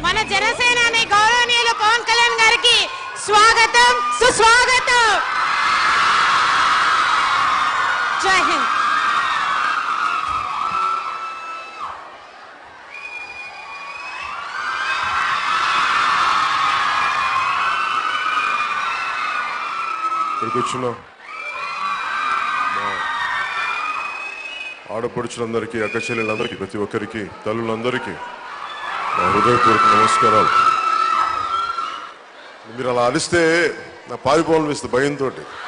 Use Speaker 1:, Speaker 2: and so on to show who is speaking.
Speaker 1: మన జనసేనాని గౌరవనీయులు పవన్ కళ్యాణ్ గారికి స్వాగతం సుస్వాగతం జై హింద్
Speaker 2: ఇక్కడికి వచ్చిన మా ఆడపడుచులందరికీ అక్క చెల్లెలందరికీ ప్రతి ఒక్కరికి తల్లులందరికీ నా హృదయపూర్వక నమస్కారాలు మీరు అలా అరిస్తే నా పారిపోవాలనిపిస్తుంది భయంతో